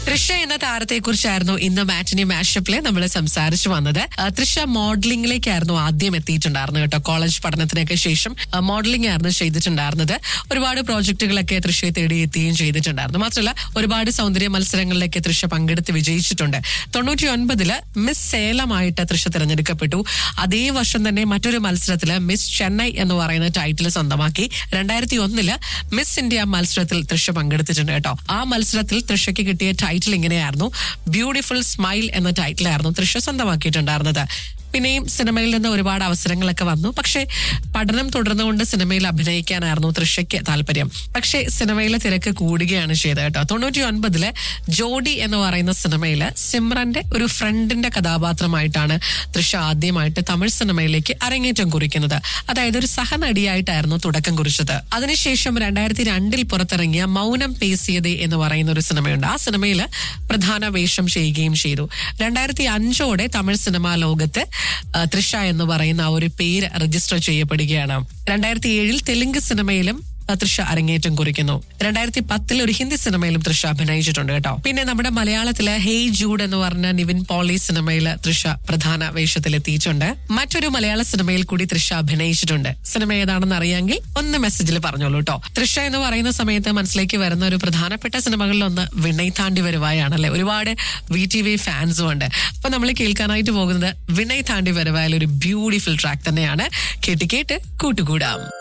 തൃഷ എന്ന താരത്തെ കുറിച്ചായിരുന്നു ഇന്ന് മാറ്റിനി മാഷപ്പില് നമ്മൾ സംസാരിച്ചു വന്നത് ആ, തൃഷ മോഡലിംഗിലേക്കായിരുന്നു ആദ്യം എത്തിയിട്ടുണ്ടായിരുന്നത് കേട്ടോ കോളേജ് പഠനത്തിനൊക്കെ ശേഷം മോഡലിംഗ് ആയിരുന്നു ചെയ്തിട്ടുണ്ടായിരുന്നത് ഒരുപാട് പ്രോജക്റ്റുകളൊക്കെ തൃശയെ തേടി എത്തുകയും ചെയ്തിട്ടുണ്ടായിരുന്നു മാത്രമല്ല ഒരുപാട് സൗന്ദര്യ മത്സരങ്ങളിലേക്ക് തൃശ പങ്കെടുത്ത് വിജയിച്ചിട്ടുണ്ട് തൊണ്ണൂറ്റി ഒൻപതില് മിസ് സേലമായിട്ട് തൃശ തിരഞ്ഞെടുക്കപ്പെട്ടു അതേ വർഷം തന്നെ മറ്റൊരു മത്സരത്തില് മിസ് ചെന്നൈ എന്ന് പറയുന്ന ടൈറ്റിൽ സ്വന്തമാക്കി രണ്ടായിരത്തി ഒന്നില് മിസ് ഇന്ത്യ മത്സരത്തിൽ തൃശ പങ്കെടുത്തിട്ടുണ്ട് കേട്ടോ ആ മത്സരത്തിൽ തൃശയ്ക്ക് കിട്ടിയ ടൈറ്റിൽ ഇങ്ങനെയായിരുന്നു ബ്യൂട്ടിഫുൾ സ്മൈൽ എന്ന ടൈറ്റിലായിരുന്നു തൃശ സ്വന്തമാക്കിയിട്ടുണ്ടായിരുന്നത് പിന്നെയും സിനിമയിൽ നിന്ന് ഒരുപാട് അവസരങ്ങളൊക്കെ വന്നു പക്ഷേ പഠനം തുടർന്നുകൊണ്ട് സിനിമയിൽ അഭിനയിക്കാനായിരുന്നു തൃഷയ്ക്ക് താല്പര്യം പക്ഷേ സിനിമയിലെ തിരക്ക് കൂടുകയാണ് ചെയ്തത് കേട്ടോ തൊണ്ണൂറ്റി ഒൻപതില് ജോഡി എന്ന് പറയുന്ന സിനിമയില് സിമ്രന്റെ ഒരു ഫ്രണ്ടിന്റെ കഥാപാത്രമായിട്ടാണ് തൃഷ ആദ്യമായിട്ട് തമിഴ് സിനിമയിലേക്ക് അരങ്ങേറ്റം കുറിക്കുന്നത് അതായത് ഒരു സഹനടിയായിട്ടായിരുന്നു തുടക്കം കുറിച്ചത് അതിനുശേഷം രണ്ടായിരത്തി രണ്ടിൽ പുറത്തിറങ്ങിയ മൗനം പേസിയതേ എന്ന് പറയുന്ന ഒരു സിനിമയുണ്ട് ആ സിനിമയിൽ പ്രധാന വേഷം ചെയ്യുകയും ചെയ്തു രണ്ടായിരത്തി അഞ്ചോടെ തമിഴ് സിനിമാ ലോകത്ത് ആ, തൃഷ എന്ന് പറയുന്ന ആ ഒരു പേര് രജിസ്റ്റർ ചെയ്യപ്പെടുകയാണ് രണ്ടായിരത്തി ഏഴിൽ തെലുങ്ക് സിനിമയിലും ആ, തൃഷ അരങ്ങേറ്റം കുറിക്കുന്നു രണ്ടായിരത്തി പത്തിൽ ഒരു ഹിന്ദി സിനിമയിലും തൃഷ അഭിനയിച്ചിട്ടുണ്ട് കേട്ടോ പിന്നെ നമ്മുടെ മലയാളത്തിലെ ഹേയ് ജൂഡ് എന്ന് പറഞ്ഞ നിവിൻ പോളി സിനിമയിൽ തൃഷ പ്രധാന വേഷത്തിലെത്തിയിട്ടുണ്ട് മറ്റൊരു മലയാള സിനിമയിൽ കൂടി തൃഷ അഭിനയിച്ചിട്ടുണ്ട് സിനിമ ഏതാണെന്ന് അറിയാമെങ്കിൽ ഒന്ന് മെസ്സേജിൽ പറഞ്ഞോളൂ കേട്ടോ തൃഷ എന്ന് പറയുന്ന സമയത്ത് മനസ്സിലേക്ക് വരുന്ന ഒരു പ്രധാനപ്പെട്ട സിനിമകളിൽ ഒന്ന് വിനയ് താണ്ടി വരുവായാണല്ലേ ഒരുപാട് വി ടി വി ഫാൻസും ഉണ്ട് അപ്പൊ നമ്മൾ കേൾക്കാനായിട്ട് പോകുന്നത് വിനയ് താണ്ടി വരുവായാൽ ഒരു ബ്യൂട്ടിഫുൾ ട്രാക്ക് തന്നെയാണ് കേട്ട് കേട്ട് കൂട്ടുകൂടാം